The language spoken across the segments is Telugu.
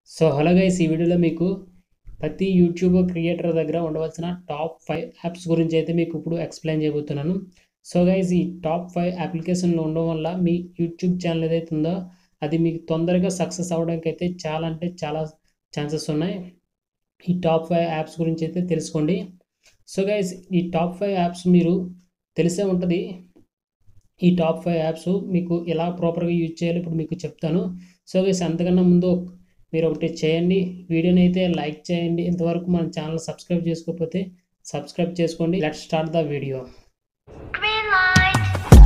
సో హలో గైస్ ఈ వీడియోలో మీకు ప్రతి యూట్యూబ్ క్రియేటర్ దగ్గర ఉండవలసిన టాప్ ఫైవ్ యాప్స్ గురించి అయితే మీకు ఇప్పుడు ఎక్స్ప్లెయిన్ చేయబోతున్నాను సో గైస్ ఈ టాప్ ఫైవ్ అప్లికేషన్లు ఉండడం వల్ల మీ యూట్యూబ్ ఛానల్ ఏదైతే ఉందో అది మీకు తొందరగా సక్సెస్ అవ్వడానికి అయితే చాలా అంటే చాలా ఛాన్సెస్ ఉన్నాయి ఈ టాప్ ఫైవ్ యాప్స్ గురించి అయితే తెలుసుకోండి సో గైస్ ఈ టాప్ ఫైవ్ యాప్స్ మీరు తెలిసే ఉంటుంది ఈ టాప్ ఫైవ్ యాప్స్ మీకు ఎలా ప్రాపర్గా యూజ్ చేయాలో ఇప్పుడు మీకు చెప్తాను సో గైస్ అంతకన్నా ముందు మీరు ఒకటి చేయండి వీడియోని అయితే లైక్ చేయండి ఇంతవరకు మన ఛానల్ సబ్స్క్రైబ్ చేసుకోకపోతే సబ్స్క్రైబ్ చేసుకోండి let start the video Green light.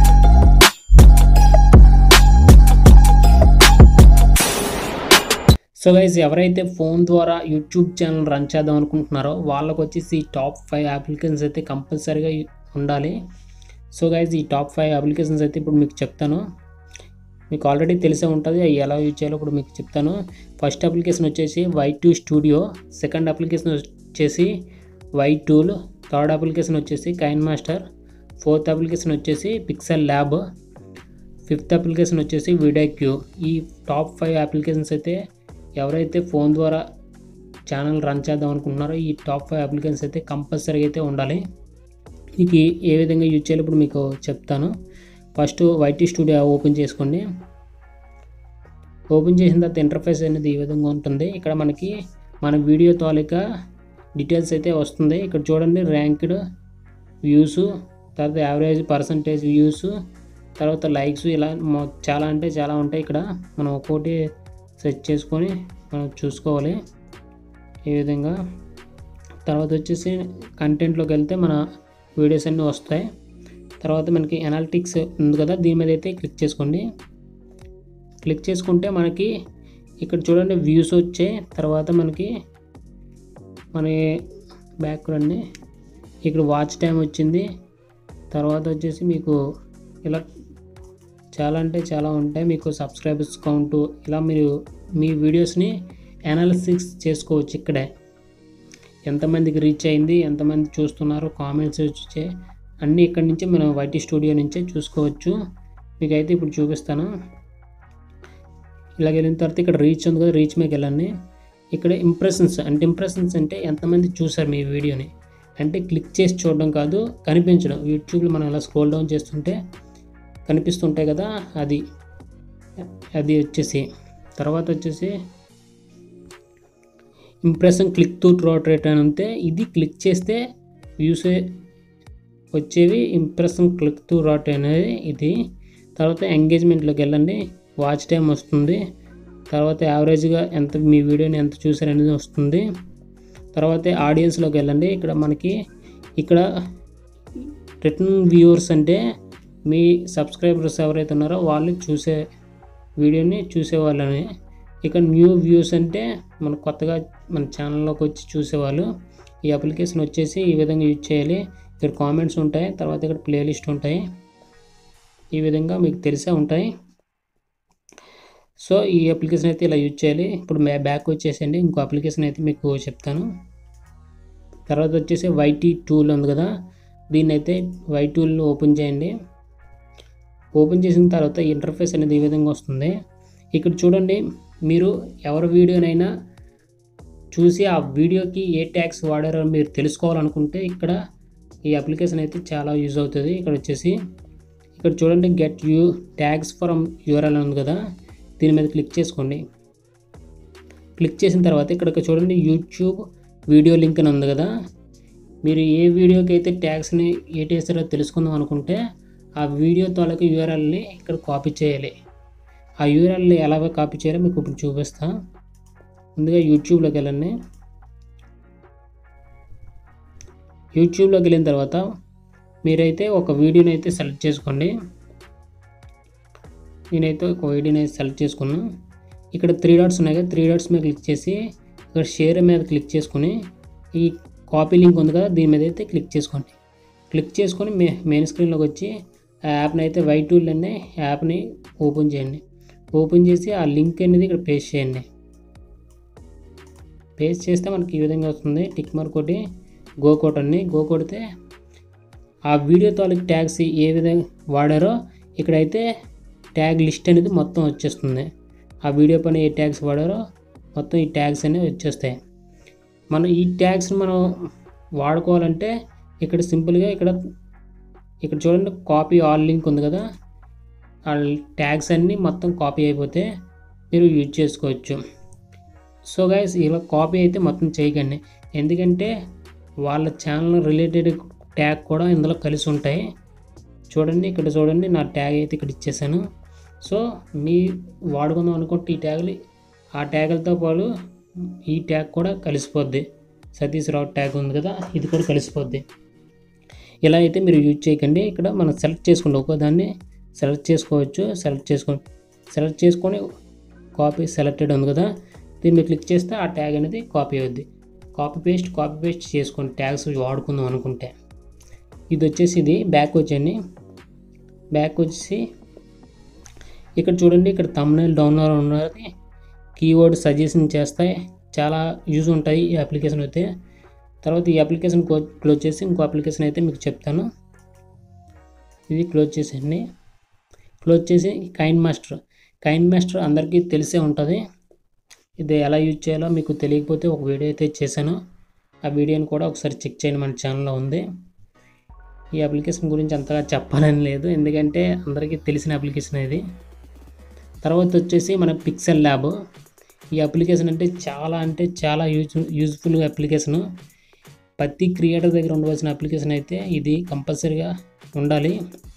So guys ఎవరైతే ఫోన్ ద్వారా యూట్యూబ్ ఛానల్ రన్ చేద్దాం అనుకుంటున్నారో వాళ్ళకి వచ్చేసి ఈ టాప్ ఫైవ్ అప్లికేషన్స్ అయితే కంపల్సరీగా ఉండాలి సో గైజ్ ఈ టాప్ ఫైవ్ అప్లికేషన్స్ అయితే ఇప్పుడు మీకు చెప్తాను మీకు ఆల్రెడీ తెలిసే ఉంటుంది అవి ఎలా యూజ్ చేయాలో ఇప్పుడు మీకు చెప్తాను ఫస్ట్ అప్లికేషన్ వచ్చేసి Y T studio second application వచ్చేసి వై టూల్ థర్డ్ అప్లికేషన్ వచ్చేసి కైన్ మాస్టర్ ఫోర్త్ అప్లికేషన్ వచ్చేసి పిక్సెల్ ల్యాబ్ ఫిఫ్త్ అప్లికేషన్ వచ్చేసి వీడియోక్యూ ఈ టాప్ ఫైవ్ అప్లికేషన్స్ అయితే ఎవరైతే ఫోన్ ద్వారా ఛానల్ రన్ చేద్దాం అనుకుంటున్నారో ఈ టాప్ ఫైవ్ అప్లికేషన్స్ అయితే కంపల్సరీగా అయితే ఉండాలి మీకు ఏ విధంగా యూజ్ చేయాలో ఇప్పుడు మీకు చెప్తాను ఫస్ట్ వైటీ స్టూడియో ఓపెన్ చేసుకోండి ఓపెన్ చేసిన తర్వాత ఇంటర్ఫేస్ అనేది ఈ విధంగా ఉంటుంది ఇక్కడ మనకి మన వీడియో తాలూకా డీటెయిల్స్ అయితే వస్తుంది ఇక్కడ చూడండి ర్యాంక్డ్ వ్యూస్ తర్వాత యావరేజ్ పర్సంటేజ్ వ్యూస్ తర్వాత లైక్స్ ఇలా మొ- చాలా అంటే చాలా ఉంటాయి ఇక్కడ మనం ఒక్కోటి సెట్ చేసుకొని మనం చూసుకోవాలి ఈ విధంగా తర్వాత వచ్చేసి కంటెంట్లోకి వెళ్తే మన వీడియోస్ అన్నీ వస్తాయి తర్వాత మనకి ఎనాలిటిక్స్ ఉంది కదా దీని మీద అయితే క్లిక్ చేసుకోండి క్లిక్ చేసుకుంటే మనకి ఇక్కడ చూడండి వ్యూస్ వచ్చాయి తర్వాత మనకి మన బ్యాక్గ్రౌండ్ని ఇక్కడ వాచ్ టైం వచ్చింది తర్వాత వచ్చేసి మీకు ఇలా చాలా అంటే చాలా ఉంటాయి మీకు సబ్స్క్రైబర్స్ కౌంట్ ఇలా మీరు మీ వీడియోస్ని అనాలిసిస్ చేసుకోవచ్చు ఇక్కడే ఎంతమందికి రీచ్ అయింది ఎంతమంది చూస్తున్నారు కామెంట్స్ వచ్చే అన్నీ ఇక్కడి నుంచి మనం వైటీ స్టూడియో నుంచే చూసుకోవచ్చు మీకు అయితే ఇప్పుడు చూపిస్తాను ఇలాగ వెళ్ళిన తర్వాత ఇక్కడ రీచ్ ఉంది కదా రీచ్ మీకు వెళ్ళండి ఇక్కడ ఇంప్రెషన్స్ అంటే ఇంప్రెషన్స్ అంటే ఎంతమంది చూసారు మీ వీడియోని అంటే క్లిక్ చేసి చూడడం కాదు కనిపించడం యూట్యూబ్లో మనం ఇలా స్క్రోల్ డౌన్ చేస్తుంటే కనిపిస్తుంటాయి కదా అది అది వచ్చేసి తర్వాత వచ్చేసి impression click to through rate అని ఉంటే ఇది క్లిక్ చేస్తే వ్యూస్ వచ్చేవి ఇంప్రెషన్ క్లిక్ టు రాట్ అనేది ఇది తర్వాత ఎంగేజ్మెంట్లోకి వెళ్ళండి వాచ్ టైం వస్తుంది తర్వాత యావరేజ్గా ఎంత మీ వీడియోని ఎంత చూసారు అనేది వస్తుంది తర్వాత ఆడియన్స్లోకి వెళ్ళండి ఇక్కడ మనకి ఇక్కడ రిటర్న్ వ్యూవర్స్ అంటే మీ సబ్స్క్రైబర్స్ ఎవరైతే ఉన్నారో వాళ్ళు చూసే వీడియోని చూసేవాళ్ళని ఇక న్యూ వ్యూస్ అంటే మన కొత్తగా మన ఛానల్లోకి వచ్చి చూసేవాళ్ళు ఈ అప్లికేషన్ వచ్చేసి ఈ విధంగా యూజ్ చేయాలి ఇక్కడ కామెంట్స్ ఉంటాయి తర్వాత ఇక్కడ ప్లేలిస్ట్ ఉంటాయి ఈ విధంగా మీకు తెలిసే ఉంటాయి సో ఈ అప్లికేషన్ అయితే ఇలా యూజ్ చేయాలి ఇప్పుడు మే బ్యాక్ వచ్చేసండి ఇంకో అప్లికేషన్ అయితే మీకు చెప్తాను తర్వాత వచ్చేసి వైటీ టూల్ ఉంది కదా దీన్ని అయితే వై టూల్ ఓపెన్ చేయండి ఓపెన్ చేసిన తర్వాత ఇంటర్ఫేస్ అనేది ఈ విధంగా వస్తుంది ఇక్కడ చూడండి మీరు ఎవరి వీడియోనైనా చూసి ఆ వీడియోకి ఏ ట్యాగ్స్ వాడారో మీరు తెలుసుకోవాలనుకుంటే ఇక్కడ ఈ అప్లికేషన్ అయితే చాలా యూజ్ అవుతుంది ఇక్కడ వచ్చేసి ఇక్కడ చూడండి get you tags from URL ఉంది కదా దీని మీద క్లిక్ చేసుకోండి క్లిక్ చేసిన తర్వాత ఇక్కడ చూడండి యూట్యూబ్ వీడియో లింక్ అని ఉంది కదా మీరు ఏ వీడియోకి అయితే ట్యాగ్స్ని ఏటి వేస్తారో తెలుసుకుందాం అనుకుంటే ఆ వీడియో తాలూకు యూఆర్ఎల్ని ఇక్కడ కాపీ చేయాలి ఆ యూఆర్ఎల్ని ఎలాగో కాపీ చేయాలో మీకు ఇప్పుడు చూపిస్తా ముందుగా యూట్యూబ్లోకి వెళ్ళండి యూట్యూబ్లోకి వెళ్ళిన తర్వాత మీరైతే ఒక వీడియోని అయితే సెలెక్ట్ చేసుకోండి నేనైతే ఒక వీడియోని అయితే సెలెక్ట్ చేసుకున్నాను ఇక్కడ త్రీ డాట్స్ ఉన్నాయి కదా త్రీ డాట్స్ మీద క్లిక్ చేసి ఇక్కడ షేర్ మీద క్లిక్ చేసుకొని ఈ కాపీ లింక్ ఉంది కదా దీని మీద అయితే క్లిక్ చేసుకోండి క్లిక్ చేసుకొని మే మెయిన్ స్క్రీన్లోకి వచ్చి ఆ యాప్ని అయితే వై టూల్ అనే యాప్ని ఓపెన్ చేయండి ఓపెన్ చేసి ఆ లింక్ అనేది ఇక్కడ పేస్ట్ చేయండి పేస్ట్ చేస్తే మనకి ఈ విధంగా వస్తుంది టిక్ మార్క్ ఒకటి గో కొట్టండి గో కొడితే ఆ వీడియో తాలూకు ట్యాగ్స్ ఏ విధంగా వాడారో ఇక్కడైతే ట్యాగ్ లిస్ట్ అనేది మొత్తం వచ్చేస్తుంది ఆ వీడియో పైన ఏ ట్యాగ్స్ వాడారో మొత్తం ఈ ట్యాగ్స్ అనేవి వచ్చేస్తాయి మనం ఈ ట్యాగ్స్ని మనం వాడుకోవాలంటే ఇక్కడ సింపుల్గా ఇక్కడ ఇక్కడ చూడండి కాపీ ఆల్ లింక్ ఉంది కదా ఆ ట్యాగ్స్ అన్నీ మొత్తం కాపీ అయిపోతే మీరు యూజ్ చేసుకోవచ్చు సో గైస్ ఇలా కాపీ అయితే మొత్తం చేయకండి ఎందుకంటే వాళ్ళ ఛానల్ రిలేటెడ్ ట్యాగ్ కూడా ఇందులో కలిసి ఉంటాయి చూడండి ఇక్కడ చూడండి నా ట్యాగ్ అయితే ఇక్కడ ఇచ్చేసాను సో మీ వాడుకుందాం అనుకుంటే ఈ ట్యాగులు ఆ ట్యాగులతో పాటు ఈ ట్యాగ్ కూడా కలిసిపోద్ది సతీష్ రావు ట్యాగ్ ఉంది కదా ఇది కూడా కలిసిపోద్ది ఇలా అయితే మీరు యూజ్ చేయకండి ఇక్కడ మనం సెలెక్ట్ చేసుకోండి ఒక్కో దాన్ని సెలెక్ట్ చేసుకోవచ్చు సెలెక్ట్ చేసుకోండి సెలెక్ట్ చేసుకొని కాపీ సెలెక్టెడ్ ఉంది కదా దీన్ని మీరు క్లిక్ చేస్తే ఆ ట్యాగ్ అనేది కాపీ అవుద్ది కాపీ పేస్ట్ కాపీ పేస్ట్ చేసుకోండి ట్యాగ్స్ వాడుకుందాం అనుకుంటే ఇది వచ్చేసి ఇది బ్యాక్ వచ్చండి బ్యాక్ వచ్చేసి ఇక్కడ చూడండి ఇక్కడ తమ్నైల్ డౌన్లోడ్ ఉన్నది కీవర్డ్ సజెషన్ చేస్తాయి చాలా యూజ్ ఉంటాయి ఈ అప్లికేషన్ అయితే తర్వాత ఈ అప్లికేషన్ క్లోజ్ చేసి ఇంకో అప్లికేషన్ అయితే మీకు చెప్తాను ఇది క్లోజ్ చేసేయండి క్లోజ్ చేసి కైన్ మాస్టర్ కైన్ మాస్టర్ అందరికీ తెలిసే ఉంటుంది ఇది ఎలా యూజ్ చేయాలో మీకు తెలియకపోతే ఒక వీడియో అయితే చేశాను ఆ వీడియోని కూడా ఒకసారి చెక్ చేయండి మన ఛానల్లో ఉంది ఈ అప్లికేషన్ గురించి అంతగా చెప్పాలని లేదు ఎందుకంటే అందరికీ తెలిసిన అప్లికేషన్ ఇది తర్వాత వచ్చేసి మన పిక్సెల్ ల్యాబ్ ఈ అప్లికేషన్ అంటే చాలా అంటే చాలా యూజ్ యూజ్ఫుల్ అప్లికేషన్ ప్రతి క్రియేటర్ దగ్గర ఉండవలసిన అప్లికేషన్ అయితే ఇది కంపల్సరీగా ఉండాలి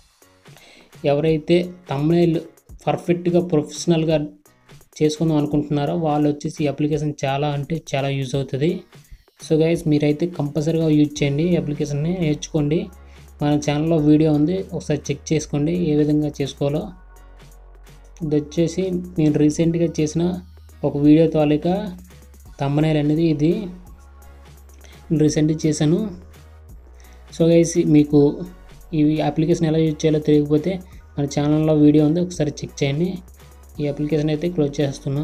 ఎవరైతే తమ్నైల్ పర్ఫెక్ట్గా ప్రొఫెషనల్గా చేసుకుందాం అనుకుంటున్నారో వాళ్ళు వచ్చేసి ఈ అప్లికేషన్ చాలా అంటే చాలా యూజ్ అవుతుంది సో గైస్ మీరైతే కంపల్సరీగా యూజ్ చేయండి ఈ అప్లికేషన్ని నేర్చుకోండి మన ఛానల్లో వీడియో ఉంది ఒకసారి చెక్ చేసుకోండి ఏ విధంగా చేసుకోవాలో ఇది వచ్చేసి నేను రీసెంట్గా చేసిన ఒక వీడియో తాలూకా తమ్మనేల్ అనేది ఇది రీసెంట్గా చేశాను సో గైస్ మీకు ఈ అప్లికేషన్ ఎలా యూజ్ చేయాలో తెలియకపోతే మన ఛానల్లో వీడియో ఉంది ఒకసారి చెక్ చేయండి ఈ అప్లికేషన్ అయితే క్లోజ్ చేస్తున్నాం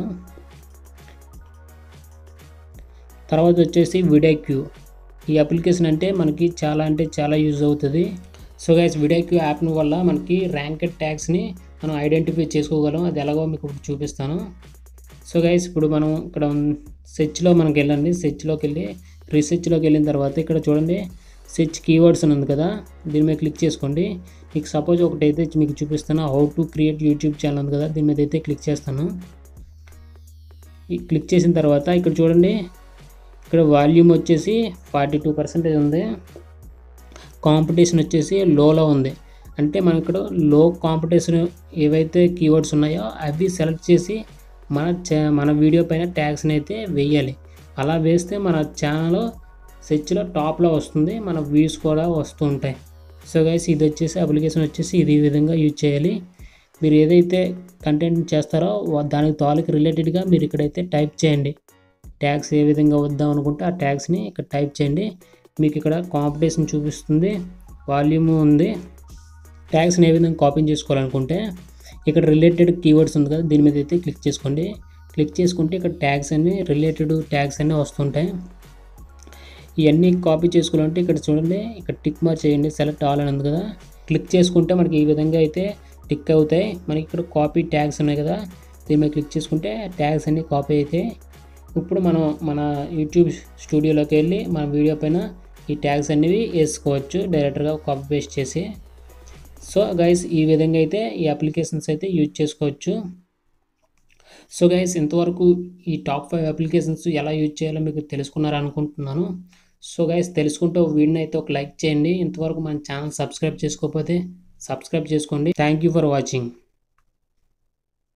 తర్వాత వచ్చేసి విడేక్యూ ఈ అప్లికేషన్ అంటే మనకి చాలా అంటే చాలా యూజ్ అవుతుంది సో గైస్ విడేక్యూ యాప్ వల్ల మనకి ర్యాంకెడ్ ట్యాగ్స్ని మనం ఐడెంటిఫై చేసుకోగలం అది ఎలాగో మీకు ఇప్పుడు చూపిస్తాను సో గైస్ ఇప్పుడు మనం ఇక్కడ సెర్చ్లో మనకి వెళ్ళండి సెర్చ్లోకి వెళ్ళి రీసెర్చ్లోకి వెళ్ళిన తర్వాత ఇక్కడ చూడండి సెర్చ్ కీవర్డ్స్ అని ఉంది కదా దీని మీద క్లిక్ చేసుకోండి మీకు సపోజ్ ఒకటైతే మీకు చూపిస్తాను how to create YouTube channel ఉంది కదా దీని మీద అయితే క్లిక్ చేస్తాను ఈ క్లిక్ చేసిన తర్వాత ఇక్కడ చూడండి ఇక్కడ వాల్యూమ్ వచ్చేసి ఫార్టీ టూ పర్సెంటేజ్ ఉంది కాంపిటీషన్ వచ్చేసి లోలో ఉంది అంటే మనం ఇక్కడ లో కాంపిటీషన్ ఏవైతే కీవర్డ్స్ ఉన్నాయో అవి సెలెక్ట్ చేసి మన చా- మన వీడియో పైన ట్యాగ్స్ని అయితే వేయాలి అలా వేస్తే మన ఛానల్ సెర్చ్లో టాప్లో వస్తుంది మన వ్యూస్ కూడా వస్తూ ఉంటాయి సో గైస్ ఇది వచ్చేసి అప్లికేషన్ వచ్చేసి ఇది ఈ విధంగా యూజ్ చేయాలి మీరు ఏదైతే కంటెంట్ చేస్తారో వా- దానికి తాలూకు రిలేటెడ్గా మీరు ఇక్కడైతే టైప్ చేయండి ట్యాగ్స్ ఏ విధంగా వద్దాం అనుకుంటే ఆ ట్యాగ్స్ని ఇక్కడ టైప్ చేయండి మీకు ఇక్కడ కాంపిటీషన్ చూపిస్తుంది వాల్యూమ్ ఉంది ట్యాగ్స్ని ఏ విధంగా కాపీ చేసుకోవాలనుకుంటే ఇక్కడ రిలేటెడ్ కీవర్డ్స్ ఉంది కదా దీని మీద అయితే క్లిక్ చేసుకోండి క్లిక్ చేసుకుంటే ఇక్కడ ట్యాగ్స్ అన్ని రిలేటెడ్ ట్యాగ్స్ అన్నీ వస్తుంటాయి ఇవన్నీ కాపీ చేసుకోవాలంటే ఇక్కడ చూడండి ఇక్కడ టిక్ మార్క్ చేయండి సెలెక్ట్ ఆల్ అని ఉంది కదా క్లిక్ చేసుకుంటే మనకి ఈ విధంగా అయితే టిక్ అవుతాయి మనకి ఇక్కడ కాపీ ట్యాగ్స్ ఉన్నాయి కదా దీని మీద క్లిక్ చేసుకుంటే ట్యాగ్స్ అన్నీ కాపీ అవుతాయి ఇప్పుడు మనం మన యూట్యూబ్ స్టూడియోలోకి వెళ్ళి మన వీడియో పైన ఈ ట్యాగ్స్ అనేవి వేసుకోవచ్చు డైరెక్ట్గా కాపీ పేస్ట్ చేసి సో గైస్ ఈ విధంగా అయితే ఈ అప్లికేషన్స్ అయితే యూజ్ చేసుకోవచ్చు సో గైస్ ఇంతవరకు ఈ టాప్ ఫైవ్ అప్లికేషన్స్ ఎలా యూజ్ చేయాలో మీకు తెలుసుకున్నారు అనుకుంటున్నాను సో గైస్ తెలుసుకుంటే వీడిని అయితే ఒక లైక్ చేయండి ఇంతవరకు మన ఛానల్ సబ్స్క్రైబ్ చేసుకోకపోతే సబ్స్క్రైబ్ చేసుకోండి థ్యాంక్ యూ ఫర్ వాచింగ్